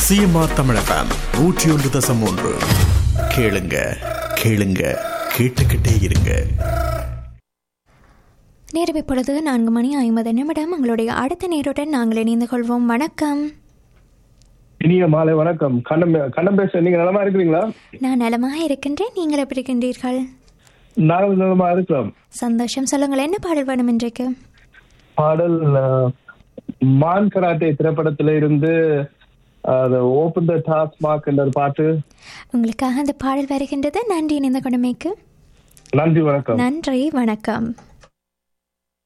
CMR தமிழகம் நூற்றி ஒன்று தசம் ஒன்று கேளுங்க கேளுங்க கேட்டுக்கிட்டே இருங்க நேரம் இப்பொழுது நான்கு மணி ஐம்பது நிமிடம் உங்களுடைய அடுத்த நேருடன் நாங்கள் இணைந்து கொள்வோம் வணக்கம் இனிய மாலை வணக்கம் கண்ணம் கண்ணம் பேச நீங்க நலமா இருக்கிறீங்களா நான் நலமாக இருக்கின்றேன் நீங்கள் எப்படி இருக்கின்றீர்கள் நாங்கள் நலமா இருக்கிறோம் சந்தோஷம் சொல்லுங்கள் என்ன பாடல் வேணும் இன்றைக்கு பாடல் அஹ், மான் கராட்டே திரைப்படத்துல இருந்து ஓப்பன் த டாஸ் மார்க் என்ற ஒரு பாட்டு உங்களுக்காக அந்த பாடல் வருகின்றது நன்றி இணைந்த கொடுமைக்கு நன்றி வணக்கம் நன்றி வணக்கம்